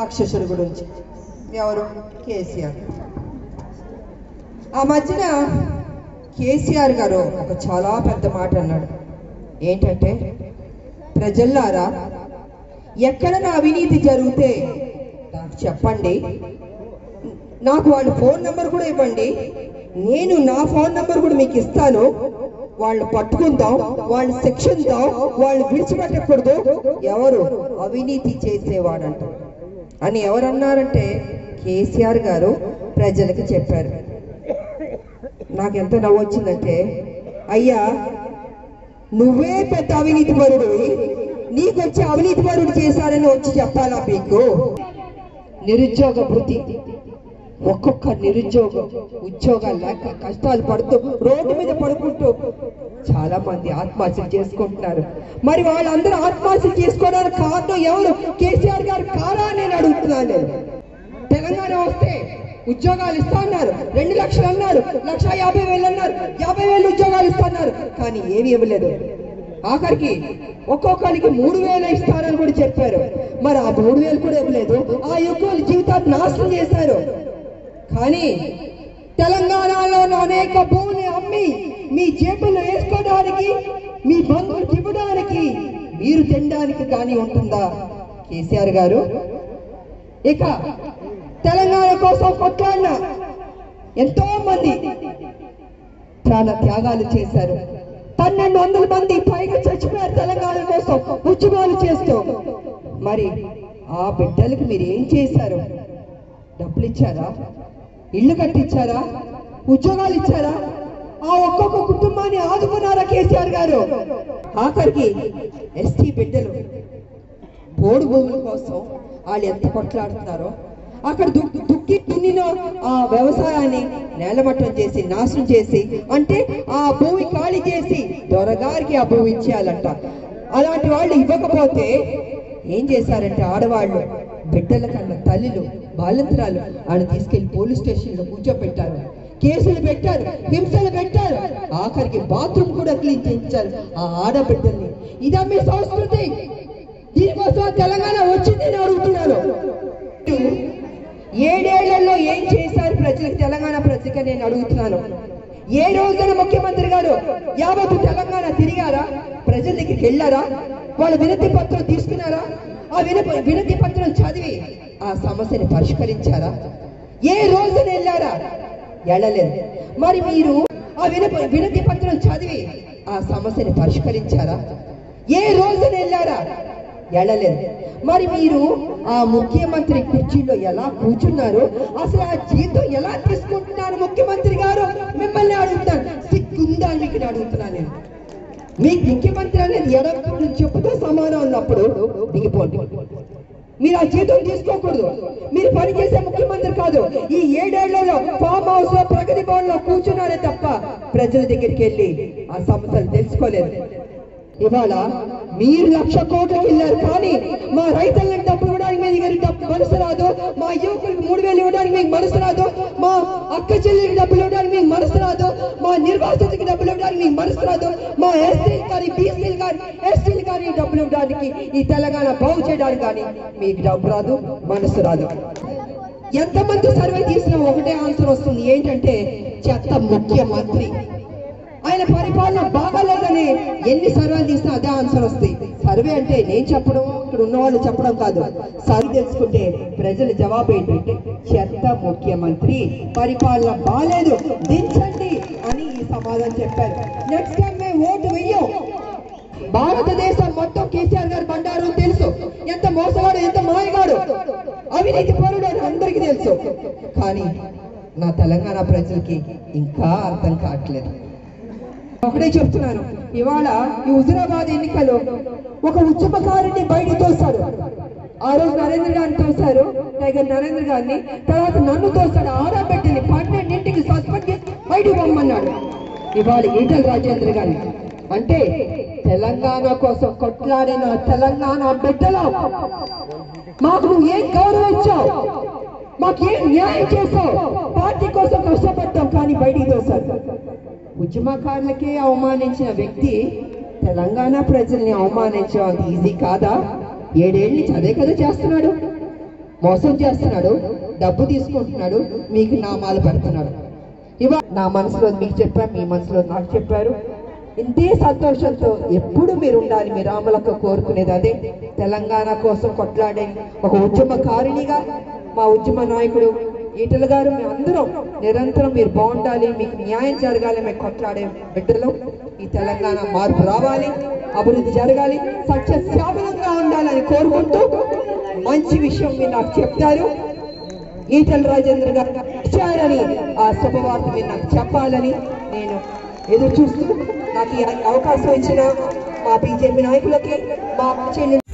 రాక్షసుడి గురించి ఎవరు కేసీఆర్ ఆ మధ్యన కేసీఆర్ గారు ఒక చాలా పెద్ద మాట అన్నాడు ఏంటంటే ప్రజల్లారా ఎక్కడ నా అవినీతి జరిగితే నాకు చెప్పండి నాకు వాళ్ళ ఫోన్ నెంబర్ కూడా ఇవ్వండి నేను నా ఫోన్ నెంబర్ కూడా మీకు ఇస్తాను వాళ్ళని పట్టుకుందాం వాళ్ళని శిక్షిద్దాం వాళ్ళని విడిచిపెట్టకూడదు ఎవరు అవినీతి చేసేవాడంట అని ఎవరన్నారంటే కేసీఆర్ గారు ప్రజలకు చెప్పారు నాకు ఎంత నవ్వు వచ్చిందంటే అయ్యా నువ్వే పెద్ద అవినీతి పరుడు నీకొచ్చి అవినీతి పరుడు చేశారని వచ్చి చెప్పాలా మీకు నిరుద్యోగ వృత్తి ఒక్కొక్క నిరుద్యోగం ఉద్యోగాలు లేక కష్టాలు పడుతూ రోడ్డు మీద పడుకుంటూ చాలా మంది ఆత్మహత్యలు చేసుకుంటున్నారు మరి వాళ్ళందరూ ఆత్మహత్యలు చేసుకోవడానికి కారణం ఎవరు కేసీఆర్ గారు కారా అని నేను అడుగుతున్నాను నేను తెలంగాణ వస్తే ఉద్యోగాలు ఇస్తా అన్నారు రెండు లక్షలు అన్నారు లక్ష యాభై వేలు అన్నారు యాభై వేలు ఉద్యోగాలు ఇస్తా అన్నారు కానీ ఏమి ఇవ్వలేదు ఆఖరికి ఒక్కొక్కరికి మూడు వేలు ఇస్తారని కూడా చెప్పారు మరి ఆ మూడు వేలు కూడా ఇవ్వలేదు ఆ యువకుల జీవితాన్ని నాశనం చేశారు కానీ తెలంగాణలో అనేక భూములు అమ్మి మీ జేబుల్లో వేసుకోవడానికి మీ బంధువులకు ఇవ్వడానికి మీరు తినడానికి కానీ ఉంటుందా కేసీఆర్ గారు ఇక తెలంగాణ కోసం కొట్లాడిన ఎంతో మంది చాలా త్యాగాలు చేశారు పన్నెండు వందల మంది పైగా చచ్చిపోయారు తెలంగాణ కోసం ఉద్యమాలు చేస్తూ మరి ఆ బిడ్డలకు మీరు ఏం చేశారు డబ్బులు ఇచ్చారా ఇల్లు కట్టించారా ఉద్యోగాలు ఇచ్చారా ఆ ఒక్కొక్క కుటుంబాన్ని ఆదుకున్నారా కేసీఆర్ గారు ఆఖరికి ఎస్టీ బిడ్డలు పోడు భూముల కోసం వాళ్ళు ఎంత కొట్లాడుతున్నారో అక్కడ దు- దుక్కి దున్నిన ఆ వ్యవసాయాన్ని నేలమట్టం చేసి నాశనం చేసి అంటే ఆ భూమి ఖాళీ చేసి దొరగారికి ఆ భూమి ఇచ్చేయాలంట అలాంటి వాళ్ళు ఇవ్వకపోతే ఏం చేశారంటే ఆడవాళ్ళు బిడ్డల కన్నా తల్లులు బాలంతరాలు ఆయన తీసుకెళ్లి పోలీస్ స్టేషన్ లో కూర్చోపెట్టారు కేసులు పెట్టారు హింసలు పెట్టారు ఆఖరికి బాత్రూమ్ కూడా క్లీన్ చేయించారు ఆ ఆడబిడ్డల్ని ఇదా మీ సంస్కృతి దీనికోసం తెలంగాణ వచ్చింది నేను అడుగుతున్నాను ఏడేళ్లలో ఏం చేశారు ప్రజలకు తెలంగాణ ప్రజలకు నేను అడుగుతున్నాను ఏ రోజున ముఖ్యమంత్రి గారు యావత్తు తెలంగాణ తిరిగారా ప్రజల దగ్గరికి వెళ్ళారా వాళ్ళ వినతి పత్రం తీసుకున్నారా ఆ విన వినతి పత్రం చదివి ఆ సమస్యని పరిష్కరించారా ఏ రోజున వెళ్ళారా వెళ్ళలేదు మరి మీరు ఆ విన వినతి పత్రం చదివి ఆ సమస్యని పరిష్కరించారా ఏ రోజున వెళ్ళారా వెళ్ళలేదు మరి మీరు ఆ ముఖ్యమంత్రి కుర్చీలో ఎలా కూర్చున్నారు అసలు ఆ జీతం ఎలా తీసుకుంటున్నారు ముఖ్యమంత్రి గారు మిమ్మల్ని అడుగుతాను సిగ్గుందా అని మీకు నేను అడుగుతున్నాను నేను మీకు ముఖ్యమంత్రి అనేది ఎడప్పుడు చెప్పుతో సమానం ఉన్నప్పుడు దిగిపోండి మీరు ఆ జీతం తీసుకోకూడదు మీరు పనిచేసే ముఖ్యమంత్రి కాదు ఈ ఏడేళ్లలో ఫామ్ హౌస్ లో ప్రగతి భవన్ లో కూర్చున్నారే తప్ప ప్రజల దగ్గరికి వెళ్ళి ఆ సమస్యలు తెలుసుకోలేదు ఇవాళ మీరు లక్ష కోట్లకు వెళ్ళారు కానీ మా రైతులకు డబ్బులు ఇవ్వడానికి మీ దగ్గర డబ్బు మనసు రాదు మా యువకులకు మూడు వేలు ఇవ్వడానికి మీకు మనసు రాదు మా అక్క చెల్లెలకి డబ్బులు ఇవ్వడానికి మీకు మనసు రాదు మా నిర్వాసితులకి డబ్బులు ఇవ్వడానికి మీకు మనసు రాదు మా ఎస్సీలు కానీ బీసీలు కానీ ఎస్టీలు కానీ డబ్బులు ఇవ్వడానికి ఈ తెలంగాణ బాగు చేయడానికి కానీ మీకు డబ్బు రాదు మనసు రాదు ఎంతమంది సర్వే తీసినా ఒకటే ఆన్సర్ వస్తుంది ఏంటంటే చెత్త ముఖ్యమంత్రి ఆయన పరిపాలన బాగాలేదని ఎన్ని సర్వేలు తీసినా అదే ఆన్సర్ వస్తాయి సర్వే అంటే నేను చెప్పడం ఇక్కడ ఉన్న వాళ్ళు చెప్పడం కాదు సర్వే తెలుసుకుంటే ప్రజల జవాబు ఏంటంటే చెత్త ముఖ్యమంత్రి పరిపాలన బాగాలేదు దించండి అని ఈ సమాధానం చెప్పారు నెక్స్ట్ టైం మేము ఓటు వెయ్యం భారతదేశం మొత్తం కేసీఆర్ గారు బండారు అని తెలుసు ఎంత మోసగాడు ఎంత మాయగాడు అవినీతి పరుడు అని అందరికీ తెలుసు కానీ నా తెలంగాణ ప్రజలకి ఇంకా అర్థం కావట్లేదు ఒకటే చెప్తున్నాను ఇవాళ ఈ హుజురాబాద్ ఎన్నికలో ఒక ఉద్యమకారుని బయట తోస్తాడు ఆ రోజు నరేంద్ర గారిని తోశారు టైగర్ నరేంద్ర గారిని తర్వాత నన్ను తోస్తాడు ఆడబెట్టిని పన్నెండింటికి సస్పెండ్ చేసి బయటకు పొమ్మన్నాడు ఇవాళ ఈటల రాజేంద్ర గారిని అంటే తెలంగాణ కోసం కొట్లాడిన తెలంగాణ బిడ్డలో మాకు నువ్వు ఏం గౌరవం ఇచ్చావు మాకు ఏం న్యాయం చేసావు పార్టీ కోసం కష్టపడ్డాం కానీ బయటికి తోశారు ఉద్యమకారులకే అవమానించిన వ్యక్తి తెలంగాణ ప్రజల్ని అవమానించడం అంత ఈజీ కాదా ఏడేళ్ళ నుంచి అదే కదా చేస్తున్నాడు మోసం చేస్తున్నాడు డబ్బు తీసుకుంటున్నాడు మీకు నామాలు పెడుతున్నాడు ఇవా నా మనసులో మీకు చెప్పారు మీ మనసులో నాకు చెప్పారు ఇంతే సంతోషంతో ఎప్పుడు మీరు ఉండాలి మీ రాములకు కోరుకునేది అదే తెలంగాణ కోసం కొట్లాడే ఒక ఉద్యమకారిణిగా మా ఉద్యమ నాయకుడు ఈటల గారు మీ అందరం నిరంతరం మీరు బాగుండాలి మీకు న్యాయం జరగాలి మేము కొట్లాడే బిడ్డలు ఈ తెలంగాణ మార్పు రావాలి అభివృద్ధి జరగాలి సత్యశ్యామలంగా ఉండాలని కోరుకుంటూ మంచి విషయం మీరు నాకు చెప్తారు ఈటల రాజేంద్ర గారు ఇచ్చారని ఆ శుభవార్త మీరు నాకు చెప్పాలని నేను ఎదురు చూస్తూ నాకు ఈ అవకాశం ఇచ్చిన మా బీజేపీ నాయకులకి మా చెల్లి